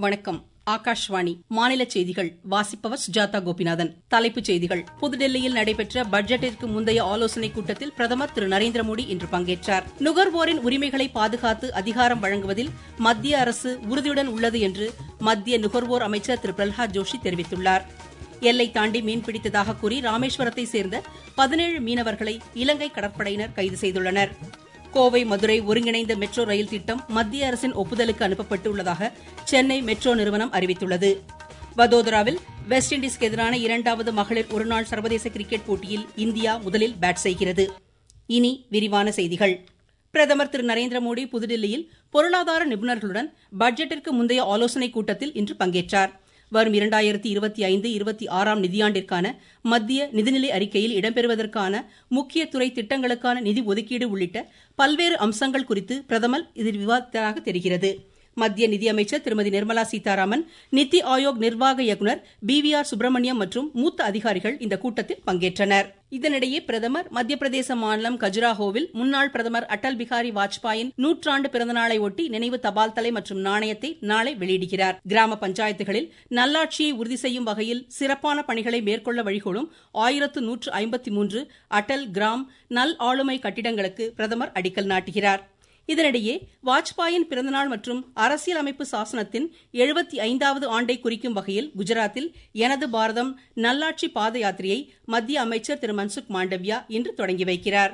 வணக்கம் ஆகாஷ்வாணி மாநில செய்திகள் வாசிப்பவர் சுஜாதா கோபிநாதன் தலைப்புச் செய்திகள் புதுடெல்லியில் நடைபெற்ற பட்ஜெட்டிற்கு முந்தைய ஆலோசனைக் கூட்டத்தில் பிரதமர் திரு நரேந்திர மோடி இன்று பங்கேற்றார் நுகர்வோரின் உரிமைகளை பாதுகாத்து அதிகாரம் வழங்குவதில் மத்திய அரசு உறுதியுடன் உள்ளது என்று மத்திய நுகர்வோர் அமைச்சர் திரு பிரல்ஹாத் ஜோஷி தெரிவித்துள்ளார் எல்லை தாண்டி மீன்பிடித்ததாக கூறி ராமேஸ்வரத்தை சேர்ந்த பதினேழு மீனவர்களை இலங்கை கடற்படையினர் கைது செய்துள்ளனர் கோவை மதுரை ஒருங்கிணைந்த மெட்ரோ ரயில் திட்டம் மத்திய அரசின் ஒப்புதலுக்கு அனுப்பப்பட்டு உள்ளதாக சென்னை மெட்ரோ நிறுவனம் அறிவித்துள்ளது வதோதராவில் வெஸ்ட் இண்டீஸ்க்கு எதிரான இரண்டாவது மகளிர் ஒருநாள் சர்வதேச கிரிக்கெட் போட்டியில் இந்தியா முதலில் பேட் செய்கிறது இனி விரிவான செய்திகள் பிரதமர் திரு நரேந்திர மோடி புதுடில்லியில் பொருளாதார நிபுணர்களுடன் பட்ஜெட்டிற்கு முந்தைய ஆலோசனைக் கூட்டத்தில் இன்று பங்கேற்றார் வரும் இரண்டாயிரத்தி இருபத்தி ஐந்து இருபத்தி ஆறாம் நிதியாண்டிற்கான மத்திய நிதிநிலை அறிக்கையில் இடம்பெறுவதற்கான முக்கிய துறை திட்டங்களுக்கான நிதி ஒதுக்கீடு உள்ளிட்ட பல்வேறு அம்சங்கள் குறித்து பிரதமர் இதில் விவாதித்ததாக தெரிகிறது மத்திய நிதியமைச்சர் திருமதி நிர்மலா சீதாராமன் நித்தி ஆயோக் நிர்வாக இயக்குநர் பி வி ஆர் சுப்பிரமணியம் மற்றும் மூத்த அதிகாரிகள் இந்த கூட்டத்தில் பங்கேற்றனர் இதனிடையே பிரதமர் மத்திய பிரதேச மாநிலம் கஜுராஹோவில் முன்னாள் பிரதமர் அடல் பிகாரி வாஜ்பாயின் நூற்றாண்டு பிறந்தநாளை ஒட்டி நினைவு தபால் தலை மற்றும் நாணயத்தை நாளை வெளியிடுகிறார் கிராம பஞ்சாயத்துகளில் நல்லாட்சியை உறுதி செய்யும் வகையில் சிறப்பான பணிகளை மேற்கொள்ள வழிகோலும் ஆயிரத்து நூற்று ஐம்பத்தி மூன்று அடல் கிராம் நல் ஆளுமை கட்டிடங்களுக்கு பிரதமர் அடிக்கல் நாட்டுகிறார் இதனிடையே வாஜ்பாயின் பிறந்தநாள் மற்றும் அரசியல் அமைப்பு சாசனத்தின் எழுபத்தி ஐந்தாவது ஆண்டை குறிக்கும் வகையில் குஜராத்தில் எனது பாரதம் நல்லாட்சி பாத யாத்திரையை மத்திய அமைச்சர் திரு மன்சுக் மாண்டவ்யா இன்று தொடங்கி வைக்கிறார்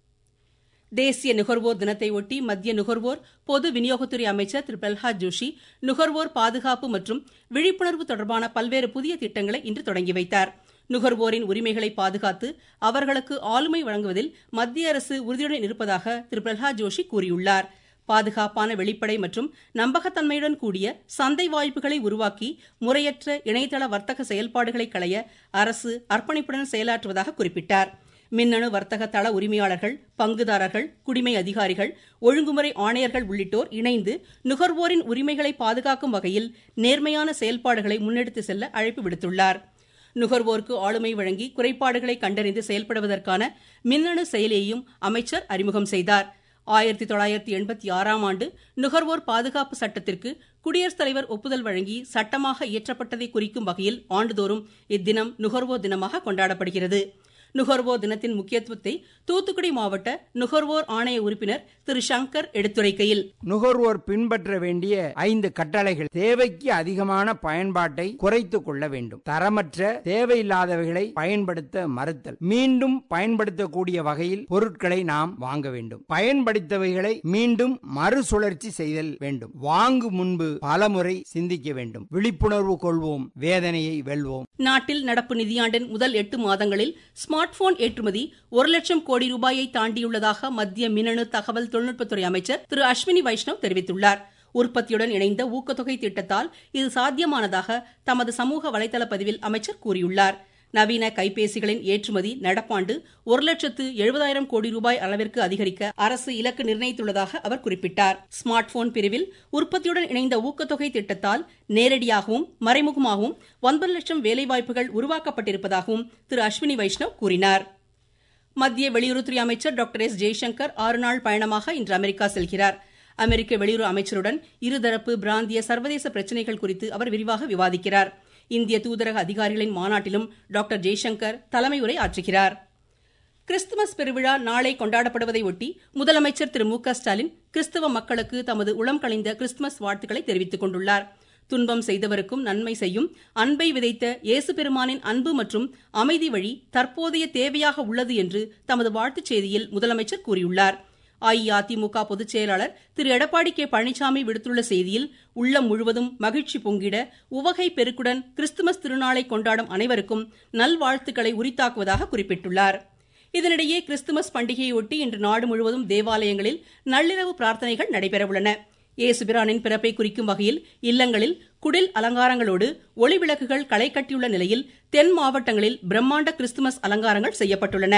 தேசிய நுகர்வோர் தினத்தை ஒட்டி மத்திய நுகர்வோர் பொது விநியோகத்துறை அமைச்சர் திரு பிரல்ஹாத் ஜோஷி நுகர்வோர் பாதுகாப்பு மற்றும் விழிப்புணர்வு தொடர்பான பல்வேறு புதிய திட்டங்களை இன்று தொடங்கி வைத்தார் நுகர்வோரின் உரிமைகளை பாதுகாத்து அவர்களுக்கு ஆளுமை வழங்குவதில் மத்திய அரசு உறுதியுடன் இருப்பதாக திரு பிரல்ஹாத் ஜோஷி கூறியுள்ளார் பாதுகாப்பான வெளிப்படை மற்றும் நம்பகத்தன்மையுடன் கூடிய சந்தை வாய்ப்புகளை உருவாக்கி முறையற்ற இணையதள வர்த்தக செயல்பாடுகளை களைய அரசு அர்ப்பணிப்புடன் செயலாற்றுவதாக குறிப்பிட்டார் மின்னணு வர்த்தக தள உரிமையாளர்கள் பங்குதாரர்கள் குடிமை அதிகாரிகள் ஒழுங்குமுறை ஆணையர்கள் உள்ளிட்டோர் இணைந்து நுகர்வோரின் உரிமைகளை பாதுகாக்கும் வகையில் நேர்மையான செயல்பாடுகளை முன்னெடுத்து செல்ல அழைப்பு விடுத்துள்ளார் நுகர்வோருக்கு ஆளுமை வழங்கி குறைபாடுகளை கண்டறிந்து செயல்படுவதற்கான மின்னணு செயலியையும் அமைச்சர் அறிமுகம் செய்தார் ஆயிரத்தி தொள்ளாயிரத்தி எண்பத்தி ஆறாம் ஆண்டு நுகர்வோர் பாதுகாப்பு சட்டத்திற்கு குடியரசுத் தலைவர் ஒப்புதல் வழங்கி சட்டமாக இயற்றப்பட்டதை குறிக்கும் வகையில் ஆண்டுதோறும் இத்தினம் நுகர்வோர் தினமாக கொண்டாடப்படுகிறது நுகர்வோர் தினத்தின் முக்கியத்துவத்தை தூத்துக்குடி மாவட்ட நுகர்வோர் ஆணைய உறுப்பினர் திரு சங்கர் எடுத்துரைக்கையில் நுகர்வோர் பின்பற்ற வேண்டிய ஐந்து கட்டளைகள் தேவைக்கு அதிகமான பயன்பாட்டை குறைத்துக் கொள்ள வேண்டும் தரமற்ற தேவையில்லாதவைகளை பயன்படுத்த மறுத்தல் மீண்டும் பயன்படுத்தக்கூடிய வகையில் பொருட்களை நாம் வாங்க வேண்டும் பயன்படுத்தவைகளை மீண்டும் மறுசுழற்சி செய்தல் வேண்டும் வாங்கும் முன்பு பலமுறை சிந்திக்க வேண்டும் விழிப்புணர்வு கொள்வோம் வேதனையை வெல்வோம் நாட்டில் நடப்பு நிதியாண்டின் முதல் எட்டு மாதங்களில் ஸ்மார்ட் போன் ஏற்றுமதி ஒரு லட்சம் கோடி ரூபாயை தாண்டியுள்ளதாக மத்திய மின்னணு தகவல் தொழில்நுட்பத்துறை அமைச்சர் திரு அஸ்வினி வைஷ்ணவ் தெரிவித்துள்ளார் உற்பத்தியுடன் இணைந்த ஊக்கத்தொகை திட்டத்தால் இது சாத்தியமானதாக தமது சமூக வலைதள பதிவில் அமைச்சர் கூறியுள்ளார் நவீன கைபேசிகளின் ஏற்றுமதி நடப்பாண்டு ஒரு லட்சத்து எழுபதாயிரம் கோடி ரூபாய் அளவிற்கு அதிகரிக்க அரசு இலக்கு நிர்ணயித்துள்ளதாக அவர் குறிப்பிட்டார் ஸ்மார்ட் போன் பிரிவில் உற்பத்தியுடன் இணைந்த ஊக்கத்தொகை திட்டத்தால் நேரடியாகவும் மறைமுகமாகவும் ஒன்பது லட்சம் வேலைவாய்ப்புகள் உருவாக்கப்பட்டிருப்பதாகவும் திரு அஸ்வினி வைஷ்ணவ் கூறினார் மத்திய வெளியுறவுத்துறை அமைச்சர் டாக்டர் எஸ் ஜெய்சங்கர் ஆறு நாள் பயணமாக இன்று அமெரிக்கா செல்கிறார் அமெரிக்க வெளியுறவு அமைச்சருடன் இருதரப்பு பிராந்திய சர்வதேச பிரச்சினைகள் குறித்து அவர் விரிவாக விவாதிக்கிறார் இந்திய தூதரக அதிகாரிகளின் மாநாட்டிலும் டாக்டர் ஜெய்சங்கர் தலைமை உரை ஆற்றுகிறார் கிறிஸ்துமஸ் பெருவிழா நாளை கொண்டாடப்படுவதை ஒட்டி முதலமைச்சர் திரு மு க ஸ்டாலின் கிறிஸ்தவ மக்களுக்கு தமது உளம் களைந்த கிறிஸ்துமஸ் வாழ்த்துக்களை தெரிவித்துக் கொண்டுள்ளார் துன்பம் செய்தவருக்கும் நன்மை செய்யும் அன்பை விதைத்த இயேசு பெருமானின் அன்பு மற்றும் அமைதி வழி தற்போதைய தேவையாக உள்ளது என்று தமது வாழ்த்துச் செய்தியில் முதலமைச்சர் கூறியுள்ளார் அஇஅதிமுக பொதுச் செயலாளர் திரு எடப்பாடி கே பழனிசாமி விடுத்துள்ள செய்தியில் உள்ளம் முழுவதும் மகிழ்ச்சி பொங்கிட உவகை பெருக்குடன் கிறிஸ்துமஸ் திருநாளை கொண்டாடும் அனைவருக்கும் நல்வாழ்த்துக்களை உரித்தாக்குவதாக குறிப்பிட்டுள்ளார் இதனிடையே கிறிஸ்துமஸ் பண்டிகையொட்டி இன்று நாடு முழுவதும் தேவாலயங்களில் நள்ளிரவு பிரார்த்தனைகள் நடைபெறவுள்ளன ஏசுபிரானின் பிறப்பை குறிக்கும் வகையில் இல்லங்களில் குடில் அலங்காரங்களோடு ஒளி விளக்குகள் களை கட்டியுள்ள நிலையில் தென் மாவட்டங்களில் பிரம்மாண்ட கிறிஸ்துமஸ் அலங்காரங்கள் செய்யப்பட்டுள்ளன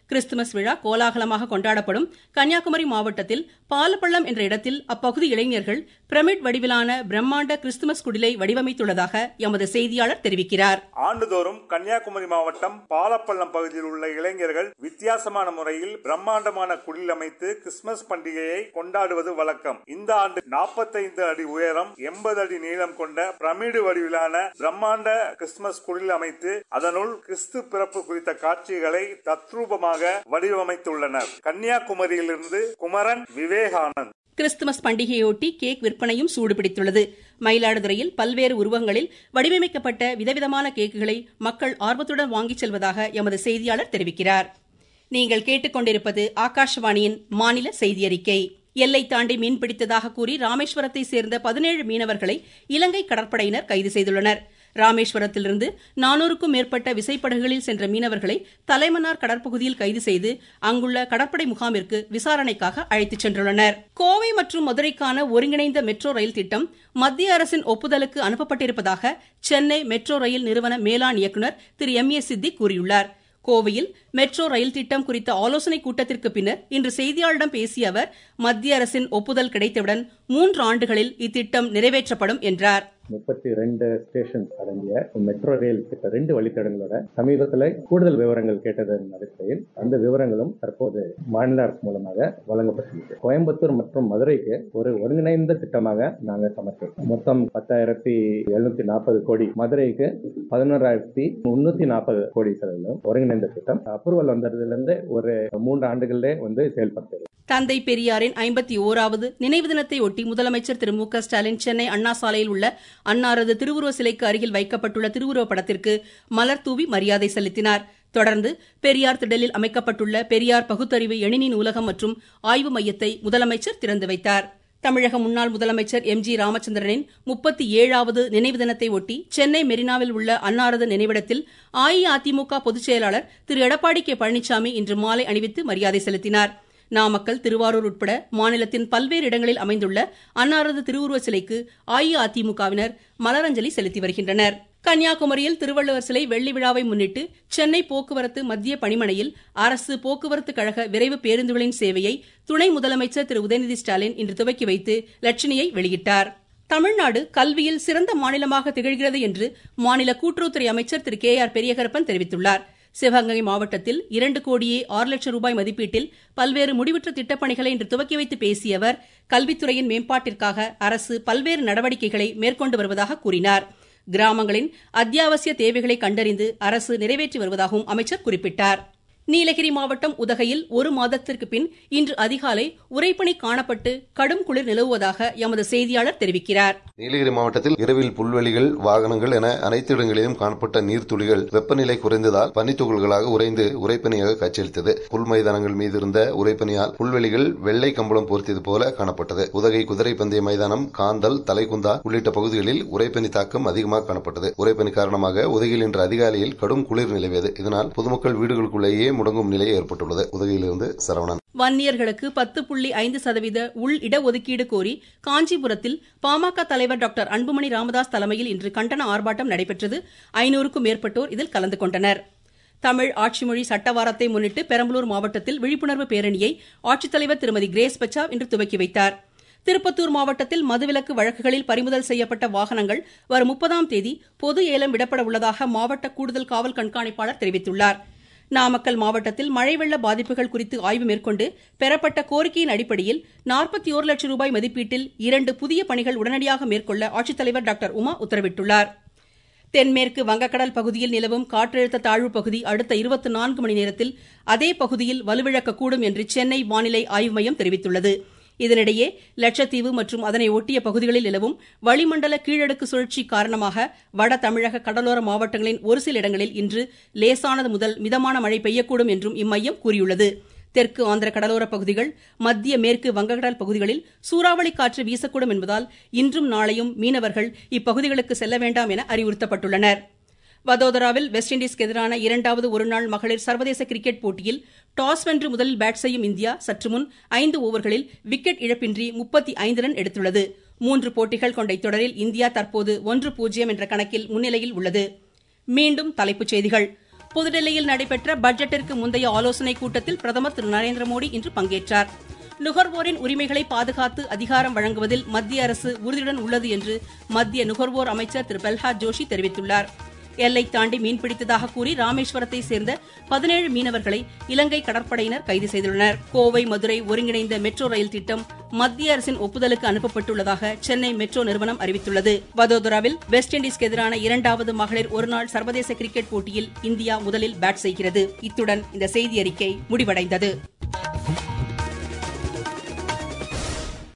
கிறிஸ்துமஸ் விழா கோலாகலமாக கொண்டாடப்படும் கன்னியாகுமரி மாவட்டத்தில் பாலப்பள்ளம் என்ற இடத்தில் அப்பகுதி இளைஞர்கள் பிரமிட் வடிவிலான பிரம்மாண்ட கிறிஸ்துமஸ் குடிலை வடிவமைத்துள்ளதாக எமது செய்தியாளர் தெரிவிக்கிறார் ஆண்டுதோறும் கன்னியாகுமரி மாவட்டம் பாலப்பள்ளம் பகுதியில் உள்ள இளைஞர்கள் வித்தியாசமான முறையில் பிரம்மாண்டமான குடில் அமைத்து கிறிஸ்துமஸ் பண்டிகையை கொண்டாடுவது வழக்கம் இந்த ஆண்டு நாற்பத்தைந்து அடி உயரம் எண்பது அடி நீளம் கொண்ட பிரமிடு வடிவிலான பிரம்மாண்ட கிறிஸ்துமஸ் குடில் அமைத்து அதனுள் கிறிஸ்து பிறப்பு குறித்த காட்சிகளை தத்ரூபமாக வடிவமைத்துள்ளனர் கன்னியாகுமரியிலிருந்து குமரன் விவேகானந்த் கிறிஸ்துமஸ் பண்டிகையொட்டி கேக் விற்பனையும் சூடுபிடித்துள்ளது மயிலாடுதுறையில் பல்வேறு உருவங்களில் வடிவமைக்கப்பட்ட விதவிதமான கேக்குகளை மக்கள் ஆர்வத்துடன் வாங்கிச் செல்வதாக எமது செய்தியாளர் தெரிவிக்கிறார் நீங்கள் கேட்டுக்கொண்டிருப்பது ஆகாஷவாணியின் மாநில செய்தியறிக்கை எல்லை தாண்டி மீன் பிடித்ததாக கூறி ராமேஸ்வரத்தை சேர்ந்த பதினேழு மீனவர்களை இலங்கை கடற்படையினர் கைது செய்துள்ளனர் ராமேஸ்வரத்திலிருந்து நானூறுக்கும் மேற்பட்ட விசைப்படகுகளில் சென்ற மீனவர்களை தலைமன்னார் கடற்பகுதியில் கைது செய்து அங்குள்ள கடற்படை முகாமிற்கு விசாரணைக்காக அழைத்துச் சென்றுள்ளனர் கோவை மற்றும் மதுரைக்கான ஒருங்கிணைந்த மெட்ரோ ரயில் திட்டம் மத்திய அரசின் ஒப்புதலுக்கு அனுப்பப்பட்டிருப்பதாக சென்னை மெட்ரோ ரயில் நிறுவன மேலாண் இயக்குநர் திரு எம் ஏ சித்தி கூறியுள்ளார் கோவையில் மெட்ரோ ரயில் திட்டம் குறித்த ஆலோசனைக் கூட்டத்திற்கு பின்னர் இன்று செய்தியாளரிடம் பேசிய அவர் மத்திய அரசின் ஒப்புதல் கிடைத்தவுடன் மூன்று ஆண்டுகளில் இத்திட்டம் நிறைவேற்றப்படும் என்றார் முப்பத்தி ரெண்டு ஸ்டேஷன் அடங்கிய மெட்ரோ ரயில் திட்ட ரெண்டு வழித்தடங்களோட சமீபத்தில் கூடுதல் விவரங்கள் கேட்டதன் அடிப்படையில் அந்த விவரங்களும் தற்போது மாநில அரசு மூலமாக வழங்கப்பட்டுள்ளது கோயம்புத்தூர் மற்றும் மதுரைக்கு ஒரு ஒருங்கிணைந்த திட்டமாக நாங்கள் சமர்ப்பித்தோம் மொத்தம் பத்தாயிரத்தி எழுநூத்தி நாற்பது கோடி மதுரைக்கு பதினோராயிரத்தி முன்னூத்தி நாற்பது கோடி செலவிலும் ஒருங்கிணைந்த திட்டம் அப்ரூவல் வந்ததிலிருந்து ஒரு மூன்று ஆண்டுகளிலே வந்து செயல்படுத்தது தந்தை பெரியாரின் ஐம்பத்தி ஓராவது நினைவு தினத்தை ஒட்டி முதலமைச்சர் திரு மு க ஸ்டாலின் சென்னை அண்ணா சாலையில் உள்ள அன்னாரது திருவுருவ சிலைக்கு அருகில் வைக்கப்பட்டுள்ள திருவுருவ படத்திற்கு மலர் தூவி மரியாதை செலுத்தினார் தொடர்ந்து பெரியார் திடலில் அமைக்கப்பட்டுள்ள பெரியார் பகுத்தறிவு எணினி நூலகம் மற்றும் ஆய்வு மையத்தை முதலமைச்சர் திறந்து வைத்தார் தமிழக முன்னாள் முதலமைச்சர் எம் ஜி ராமச்சந்திரனின் முப்பத்தி ஏழாவது நினைவு தினத்தை ஒட்டி சென்னை மெரினாவில் உள்ள அன்னாரது நினைவிடத்தில் அஇஅதிமுக பொதுச் செயலாளர் திரு எடப்பாடி கே பழனிசாமி இன்று மாலை அணிவித்து மரியாதை செலுத்தினார் நாமக்கல் திருவாரூர் உட்பட மாநிலத்தின் பல்வேறு இடங்களில் அமைந்துள்ள அன்னாரது திருவுருவ சிலைக்கு அஇஅதிமுகவினர் மலரஞ்சலி செலுத்தி வருகின்றனர் கன்னியாகுமரியில் திருவள்ளுவர் சிலை வெள்ளி விழாவை முன்னிட்டு சென்னை போக்குவரத்து மத்திய பணிமனையில் அரசு போக்குவரத்து கழக விரைவு பேருந்துகளின் சேவையை துணை முதலமைச்சர் திரு உதயநிதி ஸ்டாலின் இன்று துவக்கி வைத்து லட்சணியை வெளியிட்டார் தமிழ்நாடு கல்வியில் சிறந்த மாநிலமாக திகழ்கிறது என்று மாநில கூட்டுறவுத்துறை அமைச்சர் திரு கே ஆர் பெரியகரப்பன் தெரிவித்துள்ளார் சிவகங்கை மாவட்டத்தில் இரண்டு கோடியே ஆறு லட்சம் ரூபாய் மதிப்பீட்டில் பல்வேறு முடிவுற்ற திட்டப்பணிகளை இன்று துவக்கி வைத்து பேசிய அவர் கல்வித்துறையின் மேம்பாட்டிற்காக அரசு பல்வேறு நடவடிக்கைகளை மேற்கொண்டு வருவதாக கூறினார் கிராமங்களின் அத்தியாவசிய தேவைகளை கண்டறிந்து அரசு நிறைவேற்றி வருவதாகவும் அமைச்சர் குறிப்பிட்டார் நீலகிரி மாவட்டம் உதகையில் ஒரு மாதத்திற்கு பின் இன்று அதிகாலை உறைபனி காணப்பட்டு கடும் குளிர் நிலவுவதாக எமது செய்தியாளர் தெரிவிக்கிறார் நீலகிரி மாவட்டத்தில் இரவில் புல்வெளிகள் வாகனங்கள் என அனைத்து இடங்களிலும் காணப்பட்ட நீர்த்துளிகள் வெப்பநிலை குறைந்ததால் பனித்துகள்களாக உறைந்து உரைப்பனியாக காட்சியளித்தது புல் மைதானங்கள் மீது இருந்த உரைப்பனியால் புல்வெளிகள் வெள்ளை கம்பளம் போர்த்தியது போல காணப்பட்டது உதகை குதிரை பந்தய மைதானம் காந்தல் தலைக்குந்தா உள்ளிட்ட பகுதிகளில் உரைப்பனி தாக்கம் அதிகமாக காணப்பட்டது உரைப்பனி காரணமாக உதகையில் இன்று அதிகாலையில் கடும் குளிர் நிலவியது இதனால் பொதுமக்கள் வீடுகளுக்குள்ளேயே முடங்கும் நிலை ஏற்பட்டுள்ளது உதகையிலிருந்து சரவணன் வன்னியர்களுக்கு பத்து புள்ளி ஐந்து சதவீத உள் இடஒதுக்கீடு கோரி காஞ்சிபுரத்தில் பாமக தலைவர் டாக்டர் அன்புமணி ராமதாஸ் தலைமையில் இன்று கண்டன ஆர்ப்பாட்டம் நடைபெற்றது ஐநூறுக்கும் மேற்பட்டோர் இதில் கலந்து கொண்டனர் தமிழ் ஆட்சிமொழி சட்டவாரத்தை முன்னிட்டு பெரம்பலூர் மாவட்டத்தில் விழிப்புணர்வு பேரணியை ஆட்சித்தலைவர் திருமதி கிரேஸ் பச்சாவ் இன்று துவக்கி வைத்தார் திருப்பத்தூர் மாவட்டத்தில் மதுவிலக்கு வழக்குகளில் பறிமுதல் செய்யப்பட்ட வாகனங்கள் வரும் முப்பதாம் தேதி பொது ஏலம் விடப்பட உள்ளதாக மாவட்ட கூடுதல் காவல் கண்காணிப்பாளர் தெரிவித்துள்ளார் நாமக்கல் மாவட்டத்தில் மழை வெள்ள பாதிப்புகள் குறித்து ஆய்வு மேற்கொண்டு பெறப்பட்ட கோரிக்கையின் அடிப்படையில் நாற்பத்தி ஓரு லட்சம் ரூபாய் மதிப்பீட்டில் இரண்டு புதிய பணிகள் உடனடியாக மேற்கொள்ள ஆட்சித்தலைவர் டாக்டர் உமா உத்தரவிட்டுள்ளார் தென்மேற்கு வங்கக்கடல் பகுதியில் நிலவும் காற்றழுத்த தாழ்வு பகுதி அடுத்த இருபத்தி நான்கு மணி நேரத்தில் அதே பகுதியில் வலுவிழக்கக்கூடும் என்று சென்னை வானிலை ஆய்வு மையம் தெரிவித்துள்ளது இதனிடையே லட்சத்தீவு மற்றும் அதனை ஒட்டிய பகுதிகளில் நிலவும் வளிமண்டல கீழடுக்கு சுழற்சி காரணமாக வட தமிழக கடலோர மாவட்டங்களின் ஒரு சில இடங்களில் இன்று லேசானது முதல் மிதமான மழை பெய்யக்கூடும் என்றும் இம்மையம் கூறியுள்ளது தெற்கு ஆந்திர கடலோர பகுதிகள் மத்திய மேற்கு வங்கக்கடல் பகுதிகளில் சூறாவளி காற்று வீசக்கூடும் என்பதால் இன்றும் நாளையும் மீனவர்கள் இப்பகுதிகளுக்கு செல்ல வேண்டாம் என அறிவுறுத்தப்பட்டுள்ளனர் வதோதராவில் வெஸ்ட் இண்டீஸ்க்கு எதிரான இரண்டாவது ஒருநாள் மகளிர் சர்வதேச கிரிக்கெட் போட்டியில் டாஸ் வென்று முதலில் பேட் செய்யும் இந்தியா சற்று முன் ஐந்து ஓவர்களில் விக்கெட் இழப்பின்றி முப்பத்தி ஐந்து ரன் எடுத்துள்ளது மூன்று போட்டிகள் கொண்ட இத்தொடரில் இந்தியா தற்போது ஒன்று பூஜ்ஜியம் என்ற கணக்கில் முன்னிலையில் உள்ளது மீண்டும் தலைப்புச் செய்திகள் புதுடெல்லியில் நடைபெற்ற பட்ஜெட்டிற்கு முந்தைய ஆலோசனைக் கூட்டத்தில் பிரதமர் திரு நரேந்திர மோடி இன்று பங்கேற்றார் நுகர்வோரின் உரிமைகளை பாதுகாத்து அதிகாரம் வழங்குவதில் மத்திய அரசு உறுதியுடன் உள்ளது என்று மத்திய நுகர்வோர் அமைச்சர் திரு பிரல்ஹாத் ஜோஷி தெரிவித்துள்ளார் எல்லை தாண்டி மீன்பிடித்ததாக கூறி ராமேஸ்வரத்தை சேர்ந்த பதினேழு மீனவர்களை இலங்கை கடற்படையினர் கைது செய்துள்ளனர் கோவை மதுரை ஒருங்கிணைந்த மெட்ரோ ரயில் திட்டம் மத்திய அரசின் ஒப்புதலுக்கு அனுப்பப்பட்டுள்ளதாக சென்னை மெட்ரோ நிறுவனம் அறிவித்துள்ளது வதோதராவில் வெஸ்ட் இண்டீஸ்க்கு எதிரான இரண்டாவது மகளிர் ஒருநாள் சர்வதேச கிரிக்கெட் போட்டியில் இந்தியா முதலில் பேட் செய்கிறது இத்துடன் இந்த செய்தி அறிக்கை முடிவடைந்தது